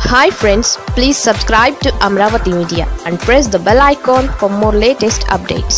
hi friends please subscribe to Amaravati media and press the bell icon for more latest updates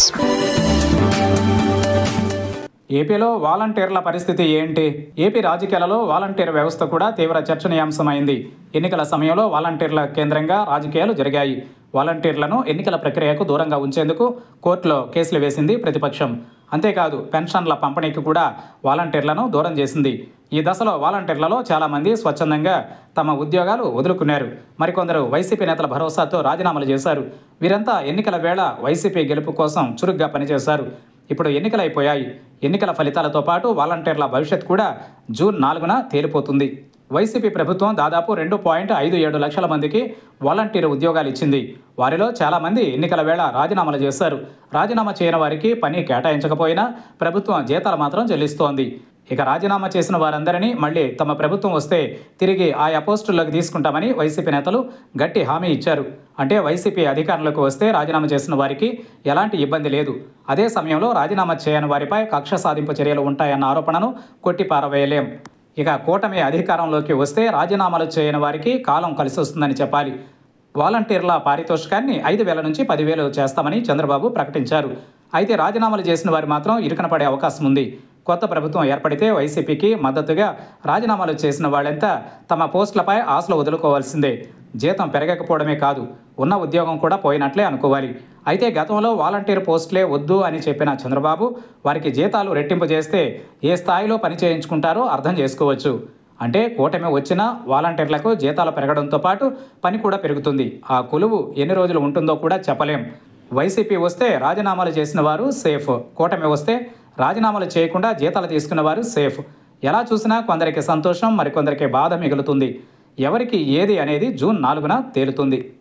ఏపీలో వాలంటీర్ల పరిస్థితి ఏంటి AP రాజకీయాలలో volunteer వ్యవస్థ కూడా తీవ్ర చర్చనీయాంశమైంది ఎన్నికల సమయంలో వాలంటీర్ల కేంద్రంగా రాజకీయాలు జరిగాయి వాలంటీర్లను ఎన్నికల ప్రక్రియకు దూరంగా ఉంచేందుకు కోర్టులో కేసులు వేసింది ప్రతిపక్షం అంతేకాదు పెన్షన్ల పంపిణీకి కూడా వాలంటీర్లను దూరం చేసింది ఈ దశలో వాలంటీర్లలో చాలామంది స్వచ్ఛందంగా తమ ఉద్యోగాలు వదులుకున్నారు మరికొందరు వైసీపీ నేతల భరోసాతో రాజీనామాలు చేశారు వీరంతా ఎన్నికల వేళ వైసీపీ గెలుపు కోసం చురుగ్గా పనిచేశారు ఇప్పుడు ఎన్నికలైపోయాయి ఎన్నికల ఫలితాలతో పాటు వాలంటీర్ల భవిష్యత్ కూడా జూన్ నాలుగున తేలిపోతుంది వైసీపీ ప్రభుత్వం దాదాపు రెండు పాయింట్ ఐదు ఏడు లక్షల మందికి వాలంటీర్ ఉద్యోగాలు ఇచ్చింది వారిలో చాలామంది ఎన్నికల వేళ రాజీనామాలు చేశారు రాజీనామా చేయని వారికి పని కేటాయించకపోయినా ప్రభుత్వం జీతాలు మాత్రం చెల్లిస్తోంది ఇక రాజీనామా చేసిన వారందరినీ మళ్ళీ తమ ప్రభుత్వం వస్తే తిరిగి ఆయా పోస్టుల్లోకి తీసుకుంటామని వైసీపీ నేతలు గట్టి హామీ ఇచ్చారు అంటే వైసీపీ అధికారంలోకి వస్తే రాజీనామా చేసిన వారికి ఎలాంటి ఇబ్బంది లేదు అదే సమయంలో రాజీనామా చేయని వారిపై కక్ష సాధింపు చర్యలు ఉంటాయన్న ఆరోపణను కొట్టిపారవేయలేం ఇక కూటమి అధికారంలోకి వస్తే రాజీనామాలు చేయని వారికి కాలం కలిసి వస్తుందని చెప్పాలి వాలంటీర్ల పారితోషికాన్ని ఐదు వేల నుంచి పదివేలు చేస్తామని చంద్రబాబు ప్రకటించారు అయితే రాజీనామాలు చేసిన వారు మాత్రం ఇరుకన పడే అవకాశం ఉంది కొత్త ప్రభుత్వం ఏర్పడితే వైసీపీకి మద్దతుగా రాజీనామాలు చేసిన వాళ్ళంతా తమ పోస్టులపై ఆశలు వదులుకోవాల్సిందే జీతం పెరగకపోవడమే కాదు ఉన్న ఉద్యోగం కూడా పోయినట్లే అనుకోవాలి అయితే గతంలో వాలంటీర్ పోస్టులే వద్దు అని చెప్పిన చంద్రబాబు వారికి జీతాలు రెట్టింపు చేస్తే ఏ స్థాయిలో పని చేయించుకుంటారో అర్థం చేసుకోవచ్చు అంటే కూటమి వచ్చినా వాలంటీర్లకు జీతాలు పెరగడంతో పాటు పని కూడా పెరుగుతుంది ఆ కొలువు ఎన్ని రోజులు ఉంటుందో కూడా చెప్పలేం వైసీపీ వస్తే రాజీనామాలు చేసిన వారు సేఫ్ కూటమి వస్తే రాజీనామాలు చేయకుండా జీతాలు తీసుకున్న వారు సేఫ్ ఎలా చూసినా కొందరికి సంతోషం మరికొందరికి బాధ మిగులుతుంది ఎవరికి ఏది అనేది జూన్ నాలుగున తేలుతుంది